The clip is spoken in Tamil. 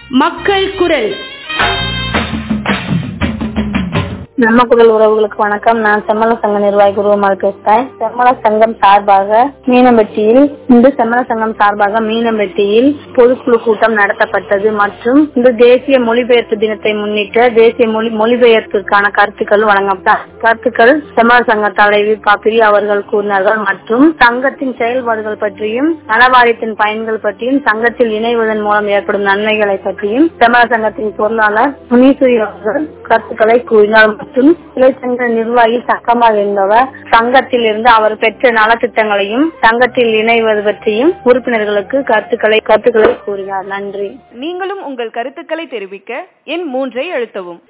மக்கள் குரல் நம்ம குரல் உறவுகளுக்கு வணக்கம் நான் செம்மல சங்க நிர்வாகி குருவமால் பேசுறேன் செம்மல சங்கம் சார்பாக மீனம்பட்டியில் இந்து செம்மல சங்கம் சார்பாக மீனம்பட்டியில் பொதுக்குழு கூட்டம் நடத்தப்பட்டது மற்றும் இந்த தேசிய மொழிபெயர்ப்பு தினத்தை முன்னிட்டு தேசிய மொழி மொழிபெயர்ப்பிற்கான கருத்துக்கள் வழங்கப்பட்ட கருத்துக்கள் செம்மல சங்க தலைவி பாப்பிரி அவர்கள் கூறினார்கள் மற்றும் சங்கத்தின் செயல்பாடுகள் பற்றியும் நலவாரியத்தின் பயன்கள் பற்றியும் சங்கத்தில் இணைவதன் மூலம் ஏற்படும் நன்மைகளை பற்றியும் செம்மல சங்கத்தின் பொருளாளர் முனீஸ்வரி அவர்கள் கருத்துக்களை கூறினார் மற்றும் இளைச்சங்க நிர்வாகி சக்கமால் என்பவர் சங்கத்தில் இருந்து அவர் பெற்ற நலத்திட்டங்களையும் சங்கத்தில் இணைவது பற்றியும் உறுப்பினர்களுக்கு கருத்துக்களை கருத்துக்களை கூறினார் நன்றி நீங்களும் உங்கள் கருத்துக்களை தெரிவிக்க எண் மூன்றை அழுத்தவும்